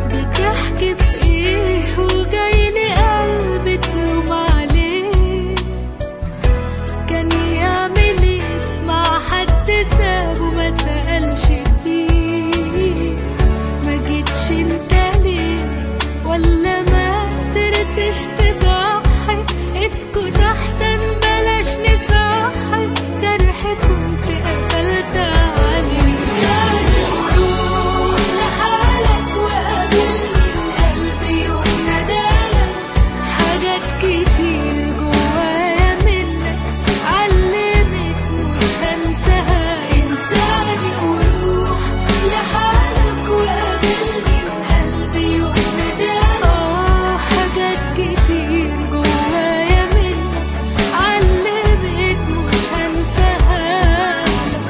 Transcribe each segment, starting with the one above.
بتحكي في ايه وجايلي قلبي تلوم عليه كان يعمل ايه مع حد سابه ما سألش فيه ما جيتش انت ليه ولا ما قدرتش تضحي اسكت احسن بلاش نصحي جرح كنت قفلت عليه وانساني وروح لحالك وقابلني من قلبي وندالك حاجات كتير جوايا منك علمت مش هنساها انساني وروح لحالك وقابلني من قلبي وندالك اه حاجات كتير جوايا منك علمت مش هنساها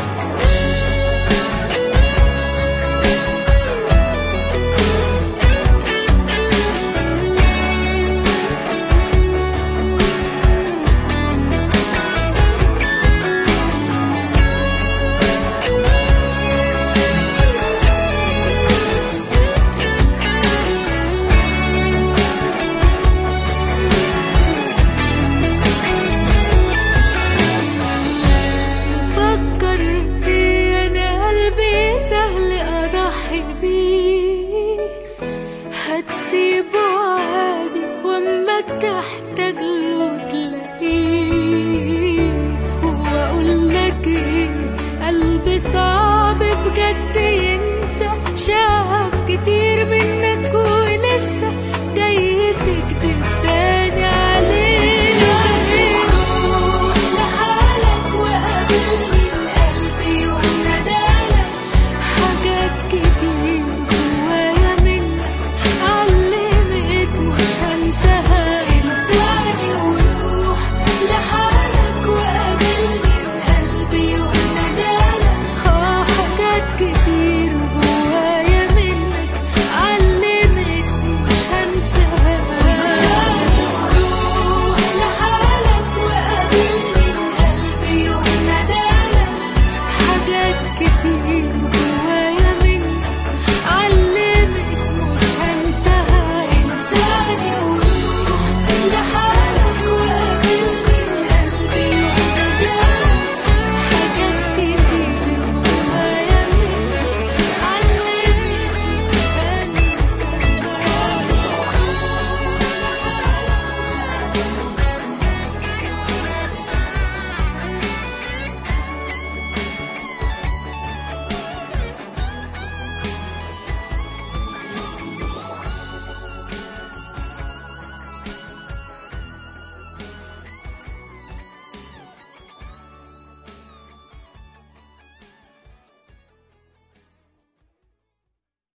فكر ايه انا قلبي سهل اضحي بيه هتسيبه عادي واما تحتاج له تلاقيه واقول لك ايه قلبي صعب بجد ينسى شاف كتير من